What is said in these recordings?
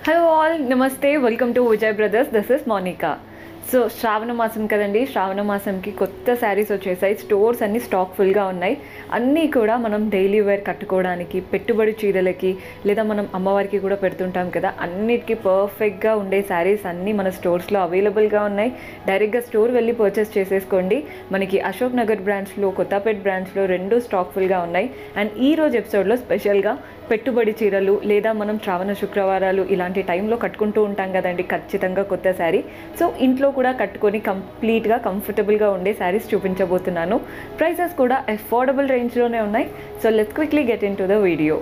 hello all నమస్తే welcome to Vijay brothers this is Monika so శ్రావణ మాసం కదండి శ్రావణ మాసంకి కొత్త శారీస్ వచ్చేసాయి స్టోర్స్ అన్నీ స్టాక్ ఫుల్గా ఉన్నాయి అన్నీ కూడా మనం డైలీ వేర్ కట్టుకోవడానికి పెట్టుబడి చీరలకి లేదా మనం అమ్మవారికి కూడా పెడుతుంటాం కదా అన్నిటికీ పర్ఫెక్ట్గా ఉండే శారీస్ అన్నీ మన స్టోర్స్లో అవైలబుల్గా ఉన్నాయి డైరెక్ట్గా స్టోర్ వెళ్ళి పర్చేస్ చేసేసుకోండి మనకి అశోక్ నగర్ బ్రాంచ్లో కొత్తపేట్ బ్రాంచ్లో రెండు స్టాక్ ఫుల్గా ఉన్నాయి అండ్ ఈ రోజు ఎపిసోడ్లో స్పెషల్గా పెట్టుబడి చీరలు లేదా మనం శ్రావణ శుక్రవారాలు ఇలాంటి టైంలో కట్టుకుంటూ ఉంటాం కదండి ఖచ్చితంగా కొత్త శారీ సో ఇంట్లో కూడా కట్టుకొని కంప్లీట్గా కంఫర్టబుల్గా ఉండే శారీస్ చూపించబోతున్నాను ప్రైసెస్ కూడా అఫోర్డబుల్ రేంజ్లోనే ఉన్నాయి so let's quickly get into the video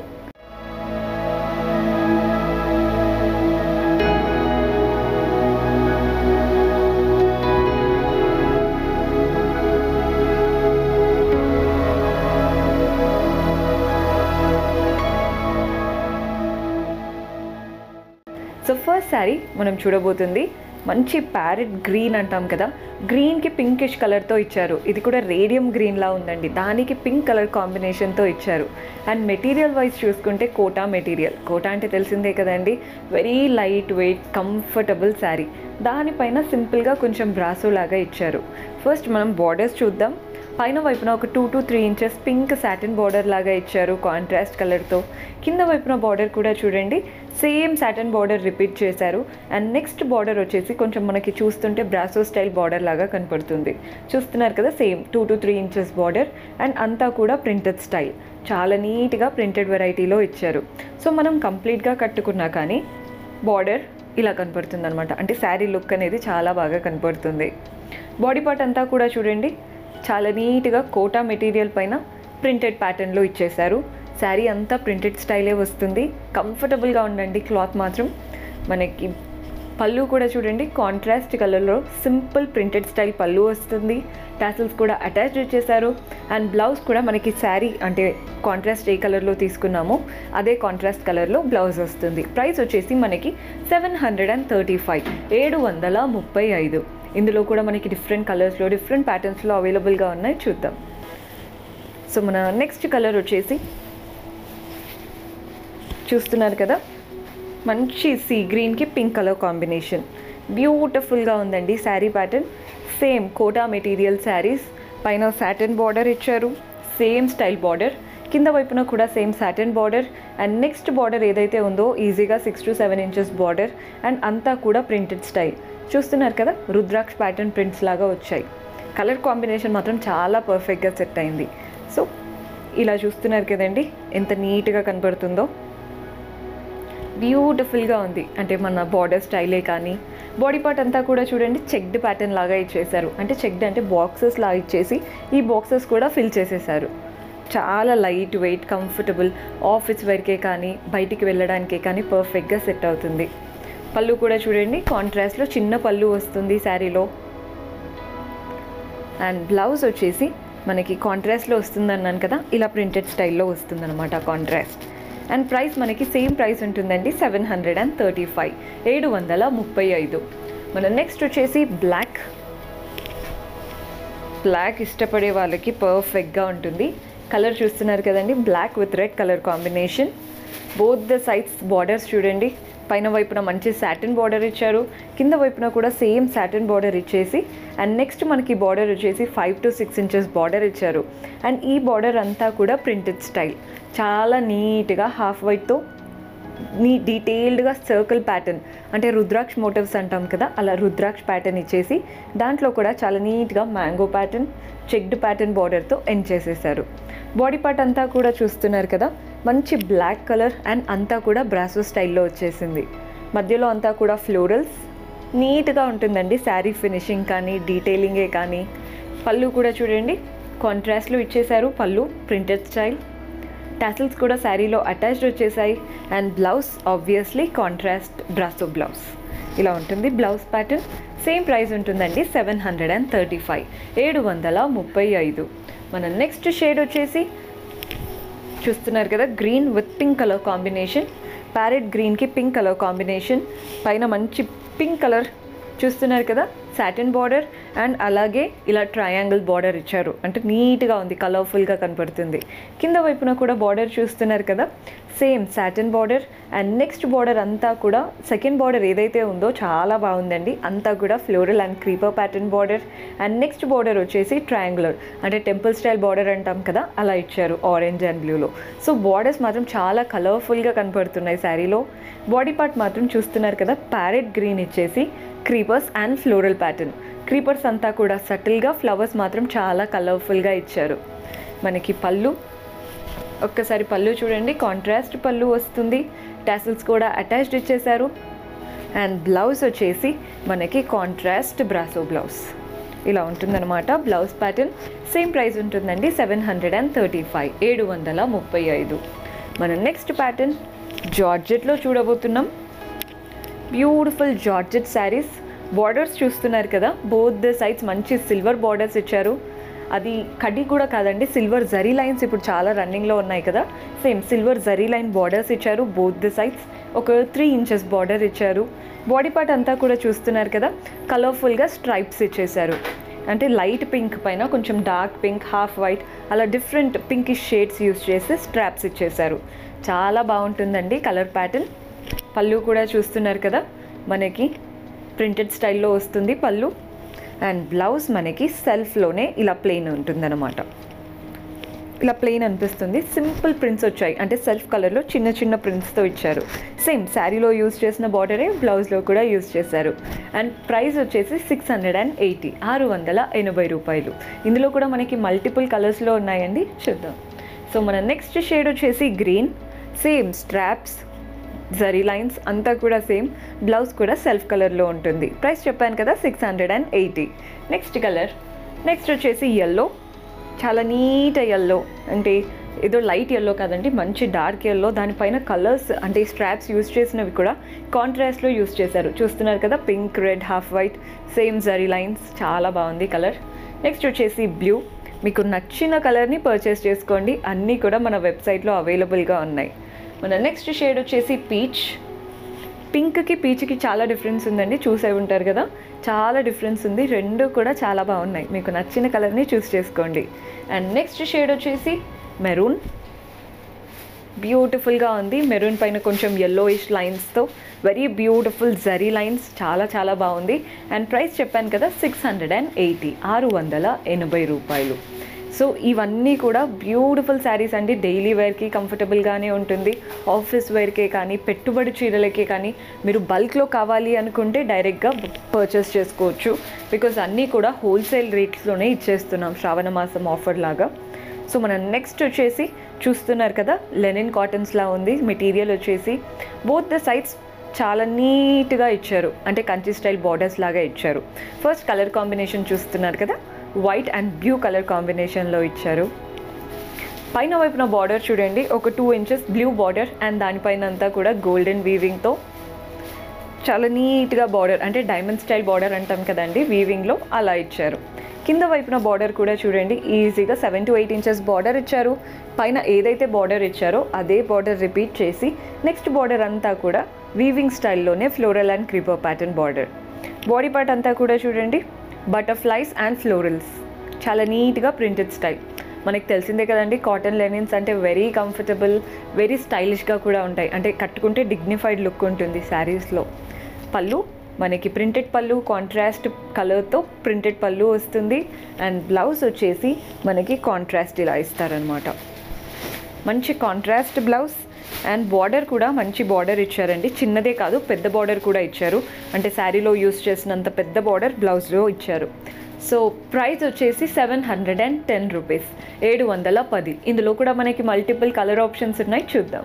so first sari మనం చూడబోతుంది మంచి ప్యారెట్ గ్రీన్ అంటాం కదా గ్రీన్కి పింకిష్ కలర్తో ఇచ్చారు ఇది కూడా రేడియం గ్రీన్లా ఉందండి దానికి పింక్ కలర్ కాంబినేషన్తో ఇచ్చారు అండ్ మెటీరియల్ వైజ్ చూసుకుంటే కోటా మెటీరియల్ కోటా అంటే తెలిసిందే కదండి very light weight comfortable sari దానిపైన సింపుల్గా కొంచెం బ్రాసో లాగా ఇచ్చారు ఫస్ట్ మనం బార్డర్స్ చూద్దాం పైన వైపున ఒక two to three inches pink satin border లాగా ఇచ్చారు కాంట్రాస్ట్ కలర్తో కింద వైపున బార్డర్ కూడా చూడండి సేమ్ సాటిన్ బార్డర్ రిపీట్ చేశారు అండ్ నెక్స్ట్ బార్డర్ వచ్చేసి కొంచెం మనకి చూస్తుంటే బ్రాసో స్టైల్ బార్డర్ లాగా కనపడుతుంది చూస్తున్నారు కదా same two to three inches border and అంతా కూడా ప్రింటెడ్ స్టైల్ చాలా నీట్గా ప్రింటెడ్ వెరైటీలో ఇచ్చారు సో మనం కంప్లీట్గా కట్టుకున్నా కానీ బార్డర్ ఇలా కనపడుతుంది అనమాట అంటే శారీ లుక్ అనేది చాలా బాగా కనపడుతుంది బాడీ పార్ట్ అంతా కూడా చూడండి చాలా నీట్గా కోటా మెటీరియల్ పైన ప్రింటెడ్ ప్యాటర్న్లో ఇచ్చేశారు శారీ అంతా ప్రింటెడ్ స్టైలే వస్తుంది కంఫర్టబుల్గా ఉండండి క్లాత్ మాత్రం మనకి పళ్ళు కూడా చూడండి కాంట్రాస్ట్ కలర్లో సింపుల్ ప్రింటెడ్ స్టైల్ పళ్ళు వస్తుంది టాసిల్స్ కూడా అటాచ్ చేశారు అండ్ బ్లౌజ్ కూడా మనకి శారీ అంటే కాంట్రాస్ట్ ఏ కలర్లో తీసుకున్నామో అదే కాంట్రాస్ట్ కలర్లో బ్లౌజ్ వస్తుంది ప్రైస్ వచ్చేసి మనకి seven hundred and thirty five ఏడు వందల ముప్పై ఐదు ఇందులో కూడా మనకి డిఫరెంట్ కలర్స్లో డిఫరెంట్ ప్యాటర్న్స్లో అవైలబుల్గా ఉన్నాయి చూద్దాం సో మన నెక్స్ట్ కలర్ వచ్చేసి చూస్తున్నారు కదా మంచి సీ గ్రీన్కి పింక్ కలర్ కాంబినేషన్ బ్యూటిఫుల్గా ఉందండి sari pattern same Kota material saris పైన సాటన్ బార్డర్ ఇచ్చారు సేమ్ స్టైల్ బార్డర్ కింద వైపున కూడా same satin border and next border ఏదైతే ఉందో ఈజీగా six to seven inches border and అంతా కూడా ప్రింటెడ్ స్టైల్ చూస్తున్నారు కదా రుద్రాక్ష ప్యాటర్న్ ప్రింట్స్ లాగా వచ్చాయి కలర్ కాంబినేషన్ మాత్రం చాలా పర్ఫెక్ట్గా సెట్ అయింది సో ఇలా చూస్తున్నారు కదండి ఎంత నీట్గా కనపడుతుందో బ్యూటిఫుల్గా ఉంది అంటే మన బార్డర్ స్టైలే కానీ బాడీ పార్ట్ అంతా కూడా చూడండి చెక్డ్ ప్యాటర్న్ లాగా ఇచ్చేసారు అంటే చెక్డ్ అంటే బాక్సెస్ లాగా ఇచ్చేసి ఈ బాక్సెస్ కూడా ఫిల్ చేసేసారు చాలా లైట్ వెయిట్ కంఫర్టబుల్ ఆఫీస్ వరకే కానీ బయటికి వెళ్ళడానికే కానీ పర్ఫెక్ట్గా సెట్ అవుతుంది పళ్ళు కూడా చూడండి కాంట్రాస్ట్లో చిన్న పళ్ళు వస్తుంది శారీలో అండ్ బ్లౌజ్ వచ్చేసి మనకి కాంట్రాస్ట్లో వస్తుంది అన్నాను కదా ఇలా ప్రింటెడ్ స్టైల్లో వస్తుందన్నమాట కాంట్రాస్ట్ అండ్ ప్రైస్ మనకి సేమ్ ప్రైస్ ఉంటుందండి seven hundred and thirty five ఏడు వందల ముప్పై ఐదు మన నెక్స్ట్ వచ్చేసి బ్లాక్ బ్లాక్ ఇష్టపడే వాళ్ళకి పర్ఫెక్ట్గా ఉంటుంది కలర్ చూస్తున్నారు కదండి black with red colour combination both the sides borders చూడండి పైన వైపున మంచి సాటిన్ బార్డర్ ఇచ్చారు కింద వైపున కూడా సేమ్ సాటిన్ బార్డర్ ఇచ్చేసి అండ్ నెక్స్ట్ మనకి బార్డర్ వచ్చేసి five to six inches border ఇచ్చారు అండ్ ఈ బార్డర్ అంతా కూడా ప్రింటెడ్ స్టైల్ చాలా నీట్గా హాఫ్ వైట్తో నీ డీటెయిల్డ్గా సర్కిల్ ప్యాటర్న్ అంటే రుద్రాక్ష మోటివ్స్ అంటాం కదా అలా రుద్రాక్ష ప్యాటర్న్ ఇచ్చేసి దాంట్లో కూడా చాలా నీట్గా మ్యాంగో ప్యాటర్న్ చెక్డ్ ప్యాటర్న్ బార్డర్తో ఎండ్ చేసేసారు బాడీ పార్ట్ అంతా కూడా చూస్తున్నారు కదా మంచి బ్లాక్ కలర్ అండ్ అంతా కూడా బ్రాసో స్టైల్లో వచ్చేసింది మధ్యలో అంతా కూడా ఫ్లోరల్స్ నీట్గా ఉంటుందండి శారీ ఫినిషింగ్ కానీ డీటెయిలింగే కానీ పళ్ళు కూడా చూడండి కాంట్రాస్ట్లో ఇచ్చేశారు పళ్ళు ప్రింటెడ్ స్టైల్ టాసిల్స్ కూడా శారీలో అటాచ్డ్ వచ్చేసాయి అండ్ బ్లౌజ్ ఆబ్వియస్లీ కాంట్రాస్ట్ బ్రాసో బ్లౌజ్ ఇలా ఉంటుంది బ్లౌజ్ ప్యాటర్న్ సేమ్ ప్రైస్ ఉంటుందండి seven hundred and thirty five ఏడు వందల ముప్పై ఐదు మన నెక్స్ట్ షేడ్ వచ్చేసి చూస్తున్నారు కదా green with pink colour combination parrot గ్రీన్కి పింక్ కలర్ కాంబినేషన్ పైన మంచి పింక్ కలర్ చూస్తున్నారు కదా సాటిన్ బార్డర్ అండ్ అలాగే ఇలా ట్రయాంగిల్ బార్డర్ ఇచ్చారు అంటే నీట్గా ఉంది కలర్ఫుల్గా కనపడుతుంది కింద వైపున కూడా బార్డర్ చూస్తున్నారు కదా same satin border and next border అంతా కూడా సెకండ్ బార్డర్ ఏదైతే ఉందో చాలా బాగుందండి అంతా కూడా floral and creeper pattern border and next border వచ్చేసి ట్రయాంగులర్ అంటే టెంపుల్ స్టైల్ బార్డర్ అంటాం కదా అలా ఇచ్చారు ఆరెంజ్ అండ్ బ్లూలో సో బార్డర్స్ మాత్రం చాలా కలర్ఫుల్గా కనపడుతున్నాయి శారీలో బాడీ పార్ట్ మాత్రం చూస్తున్నారు కదా ప్యారెట్ గ్రీన్ ఇచ్చేసి creepers and floral pattern creepers అంతా కూడా సటిల్గా ఫ్లవర్స్ మాత్రం చాలా కలర్ఫుల్గా ఇచ్చారు మనకి పళ్ళు ఒక్కసారి పళ్ళు చూడండి కాంట్రాస్ట్ పళ్ళు వస్తుంది టాసిల్స్ కూడా అటాచ్డ్ ఇచ్చేశారు అండ్ బ్లౌజ్ వచ్చేసి మనకి కాంట్రాస్ట్ బ్రాసో బ్లౌజ్ ఇలా ఉంటుందన్నమాట బ్లౌజ్ ప్యాటర్న్ సేమ్ ప్రైస్ ఉంటుందండి seven hundred and thirty five ఏడు వందల ముప్పై ఐదు మనం నెక్స్ట్ ప్యాటర్న్ జార్జెట్లో చూడబోతున్నాం బ్యూటిఫుల్ జార్జెట్ శారీస్ బార్డర్స్ చూస్తున్నారు కదా బోత్ ద సైడ్స్ మంచి సిల్వర్ బార్డర్స్ ఇచ్చారు అది కడ్డీ కూడా కాదండి సిల్వర్ జరీ లైన్స్ ఇప్పుడు చాలా రన్నింగ్లో ఉన్నాయి కదా same silver zari line borders ఇచ్చారు బోత్ ద సైడ్స్ ఒక త్రీ ఇంచెస్ బార్డర్ ఇచ్చారు బాడీ పార్ట్ అంతా కూడా చూస్తున్నారు కదా కలర్ఫుల్గా స్ట్రైప్స్ ఇచ్చేశారు అంటే లైట్ పింక్ పైన కొంచెం డార్క్ పింక్ హాఫ్ వైట్ అలా డిఫరెంట్ పింకిష్ షేడ్స్ యూస్ చేసి స్ట్రాప్స్ ఇచ్చేశారు చాలా బాగుంటుందండి కలర్ ప్యాటర్న్ పళ్ళు కూడా చూస్తున్నారు కదా మనకి ప్రింటెడ్ స్టైల్లో వస్తుంది పళ్ళు అండ్ బ్లౌజ్ మనకి సెల్ఫ్లోనే ఇలా ప్లెయిన్ ఉంటుందన్నమాట ఇలా ప్లెయిన్ అనిపిస్తుంది సింపుల్ ప్రింట్స్ వచ్చాయి అంటే సెల్ఫ్ కలర్లో చిన్న చిన్న ప్రింట్స్తో ఇచ్చారు సేమ్ శారీలో యూజ్ చేసిన బార్డరే బ్లౌజ్లో కూడా యూజ్ చేశారు అండ్ ప్రైస్ వచ్చేసి సిక్స్ హండ్రెడ్ అండ్ ఎయిటీ ఆరు వందల ఎనభై రూపాయలు ఇందులో కూడా మనకి మల్టిపుల్ కలర్స్లో ఉన్నాయండి చూద్దాం సో మన నెక్స్ట్ షేడ్ వచ్చేసి green same straps zari lines అంతా కూడా సేమ్ బ్లౌజ్ కూడా సెల్ఫ్ కలర్లో ఉంటుంది ప్రైస్ చెప్పాను కదా six hundred and eighty next colour next వచ్చేసి ఎల్లో చాలా నీట్ ఎల్లో అంటే ఏదో లైట్ ఎల్లో కాదండి మంచి డార్క్ ఎల్లో దానిపైన కలర్స్ అంటే స్ట్రాప్స్ యూస్ చేసినవి కూడా కాంట్రాస్ట్లో యూస్ చేశారు చూస్తున్నారు కదా pink red half white same zari lines చాలా బాగుంది కలర్ నెక్స్ట్ వచ్చేసి బ్లూ మీకు నచ్చిన కలర్ని పర్చేస్ చేసుకోండి అన్నీ కూడా మన వెబ్సైట్లో అవైలబుల్గా ఉన్నాయి మన నెక్స్ట్ షేడ్ వచ్చేసి పీచ్ పింక్కి పీచ్కి చాలా డిఫరెన్స్ ఉందండి చూసే ఉంటారు కదా చాలా డిఫరెన్స్ ఉంది రెండు కూడా చాలా బాగున్నాయి మీకు నచ్చిన కలర్ని చూస్ చేసుకోండి అండ్ నెక్స్ట్ షేడ్ వచ్చేసి మెరూన్ బ్యూటిఫుల్గా ఉంది మెరూన్ పైన కొంచెం ఎల్లోయిష్ లైన్స్తో వెరీ బ్యూటిఫుల్ జరీ లైన్స్ చాలా చాలా బాగుంది అండ్ ప్రైస్ చెప్పాను కదా సిక్స్ హండ్రెడ్ అండ్ ఎయిటీ ఆరు వందల ఎనభై రూపాయలు సో ఇవన్నీ కూడా బ్యూటిఫుల్ శారీస్ అండి డైలీ వేర్కి కంఫర్టబుల్గానే ఉంటుంది ఆఫీస్ వేర్కే కానీ పెట్టుబడి చీరలకే కానీ మీరు బల్క్లో కావాలి అనుకుంటే డైరెక్ట్గా పర్చేస్ చేసుకోవచ్చు బికాజ్ అన్నీ కూడా హోల్సేల్ రేట్స్లోనే ఇచ్చేస్తున్నాం శ్రావణ మాసం ఆఫర్ లాగా సో మనం నెక్స్ట్ వచ్చేసి చూస్తున్నారు కదా లెనిన్ కాటన్స్లా ఉంది మెటీరియల్ వచ్చేసి బోత్ ద సైడ్స్ చాలా నీట్గా ఇచ్చారు అంటే కంచి స్టైల్ బార్డర్స్ లాగా ఇచ్చారు ఫస్ట్ కలర్ కాంబినేషన్ చూస్తున్నారు కదా వైట్ అండ్ బ్లూ కలర్ కాంబినేషన్లో ఇచ్చారు పైన వైపున బార్డర్ చూడండి ఒక two inches blue border and దానిపైన అంతా కూడా గోల్డెన్ వీవింగ్తో చాలా నీట్గా బార్డర్ అంటే డైమండ్ స్టైల్ బార్డర్ అంటాం కదండి వీవింగ్లో అలా ఇచ్చారు కింద వైపున బార్డర్ కూడా చూడండి ఈజీగా seven to eight inches border ఇచ్చారు పైన ఏదైతే బార్డర్ ఇచ్చారో అదే బార్డర్ రిపీట్ చేసి నెక్స్ట్ బార్డర్ అంతా కూడా వీవింగ్ స్టైల్లోనే floral and creeper pattern border body part అంతా కూడా చూడండి బటర్ఫ్లైస్ అండ్ ఫ్లోరల్స్ చాలా నీట్గా ప్రింటెడ్ స్టైల్ మనకి తెలిసిందే కదండి కాటన్ లెనిన్స్ అంటే వెరీ కంఫర్టబుల్ వెరీ స్టైలిష్గా కూడా ఉంటాయి అంటే కట్టుకుంటే డిగ్నిఫైడ్ లుక్ ఉంటుంది శారీస్లో పళ్ళు మనకి ప్రింటెడ్ పళ్ళు కాంట్రాస్ట్ కలర్తో ప్రింటెడ్ పళ్ళు వస్తుంది అండ్ బ్లౌజ్ వచ్చేసి మనకి కాంట్రాస్ట్ ఇలా ఇస్తారనమాట మంచి కాంట్రాస్ట్ బ్లౌజ్ అండ్ బార్డర్ కూడా మంచి బార్డర్ ఇచ్చారండి చిన్నదే కాదు పెద్ద బార్డర్ కూడా ఇచ్చారు అంటే శారీలో యూస్ చేసినంత పెద్ద బార్డర్ బ్లౌజ్లో ఇచ్చారు సో ప్రైస్ వచ్చేసి seven hundred and ten rupees ఏడు వందల పది ఇందులో కూడా మనకి మల్టిపుల్ కలర్ ఆప్షన్స్ ఉన్నాయి చూద్దాం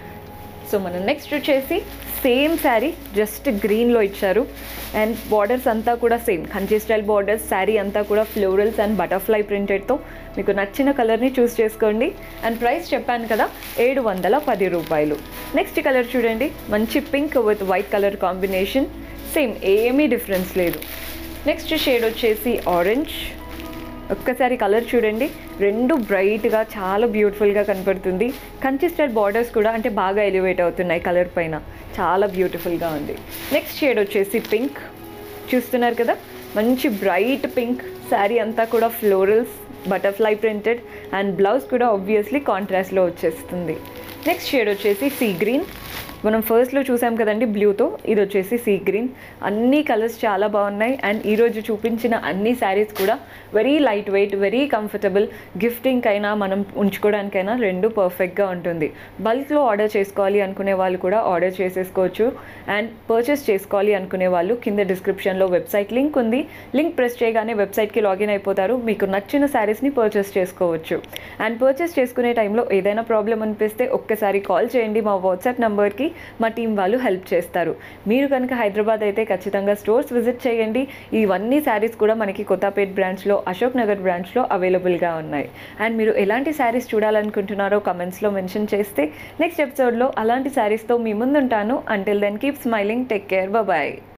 సో మనం నెక్స్ట్ వచ్చేసి సేమ్ శారీ జస్ట్ గ్రీన్లో ఇచ్చారు అండ్ బార్డర్స్ అంతా కూడా same Kanchi style borders sari అంతా కూడా ఫ్లోరల్స్ అండ్ బటర్ఫ్లై ప్రింటెడ్తో మీకు నచ్చిన కలర్ని చూస్ చేసుకోండి అండ్ ప్రైస్ చెప్పాను కదా ఏడు వందల పది రూపాయలు నెక్స్ట్ కలర్ చూడండి మంచి pink with white colour combination same ఏమీ డిఫరెన్స్ లేదు నెక్స్ట్ షేడ్ వచ్చేసి ఆరెంజ్ ఒక్కసారి కలర్ చూడండి రెండు బ్రైట్గా చాలా బ్యూటిఫుల్గా కనపడుతుంది కంచి స్టైల్ బార్డర్స్ కూడా అంటే బాగా ఎలివేట్ అవుతున్నాయి కలర్ పైన చాలా బ్యూటిఫుల్గా ఉంది నెక్స్ట్ షేడ్ వచ్చేసి పింక్ చూస్తున్నారు కదా మంచి బ్రైట్ పింక్ శారీ అంతా కూడా florals butterfly printed and blouse కూడా ఆబ్వియస్లీ కాంట్రాస్ట్లో వచ్చేస్తుంది నెక్స్ట్ షేడ్ వచ్చేసి సీ గ్రీన్ మనం ఫస్ట్లో చూసాం కదండి బ్లూతో ఇది వచ్చేసి సీ గ్రీన్ అన్ని కలర్స్ చాలా బాగున్నాయి అండ్ ఈరోజు చూపించిన అన్ని శారీస్ కూడా very light weight very comfortable gifting అయినా మనం ఉంచుకోవడానికైనా రెండు పర్ఫెక్ట్గా ఉంటుంది బల్క్లో ఆర్డర్ చేసుకోవాలి అనుకునే వాళ్ళు కూడా ఆర్డర్ చేసేసుకోవచ్చు అండ్ పర్చేస్ చేసుకోవాలి అనుకునే వాళ్ళు కింద డిస్క్రిప్షన్లో వెబ్సైట్ లింక్ ఉంది లింక్ ప్రెస్ చేయగానే వెబ్సైట్కి లాగిన్ అయిపోతారు మీకు నచ్చిన శారీస్ని పర్చేస్ చేసుకోవచ్చు అండ్ పర్చేస్ చేసుకునే టైంలో ఏదైనా ప్రాబ్లం అనిపిస్తే ఒక్కసారి కాల్ చేయండి మా వాట్సాప్ నెంబర్కి మా టీం వాళ్ళు హెల్ప్ చేస్తారు మీరు కనుక హైదరాబాద్ అయితే ఖచ్చితంగా స్టోర్స్ విజిట్ చేయండి ఇవన్నీ శారీస్ కూడా మనకి కొత్తపేట్ బ్రాంచ్లో అశోక్ నగర్ బ్రాంచ్లో అవైలబుల్గా ఉన్నాయి అండ్ మీరు ఎలాంటి శారీస్ చూడాలనుకుంటున్నారో కమెంట్స్లో మెన్షన్ చేస్తే నెక్స్ట్ ఎపిసోడ్లో అలాంటి శారీస్తో మీ ముందుంటాను until then keep smiling take care bye